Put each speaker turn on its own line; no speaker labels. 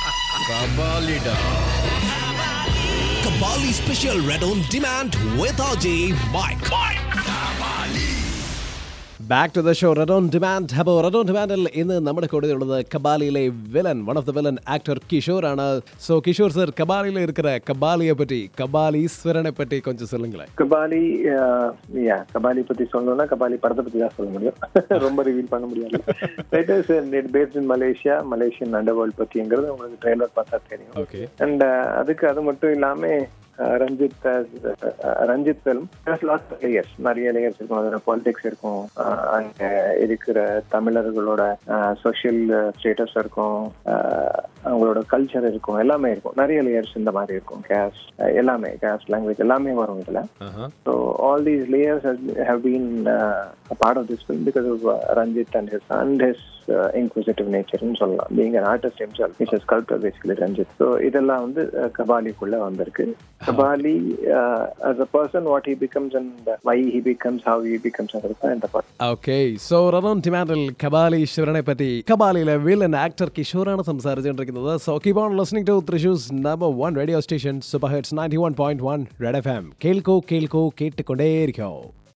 கபாலிடா
Kabali Special Red on Demand with RJ Mike. Back to the show red on demand അപ്പോൾ red on ഡിമാൻഡിൽ ഇന്ന് നമ്മുടെ കൂടെ ഉള്ളത് കബാലിയിലെ villain one of the villain actor Kishore ആണ് ஸோ கிஷோர் சார் கபாலியில் இருக்கிற கபாலியை பற்றி கபாலீஸ்வரனை பற்றி கொஞ்சம் சொல்லுங்களேன்
கபாலி யா கபாலி பத்தி சொல்லணும்னா கபாலி படத்தை பத்தி தான் சொல்ல முடியும் ரொம்ப ரிவீல் பண்ண முடியாது it based in Malaysia Malaysian underworld பத்திங்கிறது உங்களுக்கு ட்ரெய்லர் பார்த்தா தெரியும்
ஓகே
அண்ட் அதுக்கு அது மட்டும் இல்லாம ah, Ranjith as, ah, Ranjith film lot layers நிறைய லேயர்ஸ் இருக்கும் அதில் பாலிடிக்ஸ் இருக்கும் அஹ், அங்க இருக்கிற தமிழர்களோட சோஷியல் ஸ்டேட்டஸ் இருக்கும் அஹ், அவங்களோட கல்ச்சர் இருக்கும் எல்லாமே இருக்கும் நிறைய லேயர்ஸ் இந்த மாதிரி இருக்கும் கேஸ் எல்லாமே கேஸ் லாங்குவேஜ் எல்லாமே வரும் இதுல So all these layers have, have been uh, a part of this film because of uh, Ranjit and his and his uh, inquisitive nature in சொல்லலாம் being an artist himself he's a sculptor basically Ranjit so இதெல்லாம் வந்து uh, கபாலிக்குள்ள வந்திருக்கு Kabali uh, as a person what he becomes and why he becomes how he becomes அதான் இந்த படம்
okay so red ഡിമാൻഡിൽ കബാലീശ്വരനെ പറ്റി കബാലിയിലെ വില്ലൻ ആക്ടർ കിഷോറാണ് സംസാരിച്ചുകൊണ്ടിരിക്കുന്നത് so keep on listening to Thrissur's number one radio station super hits ninety one point one red F M കേൾക്കോ കേൾക്കോ കേട്ടുകൊണ്ടേയിരിക്കോ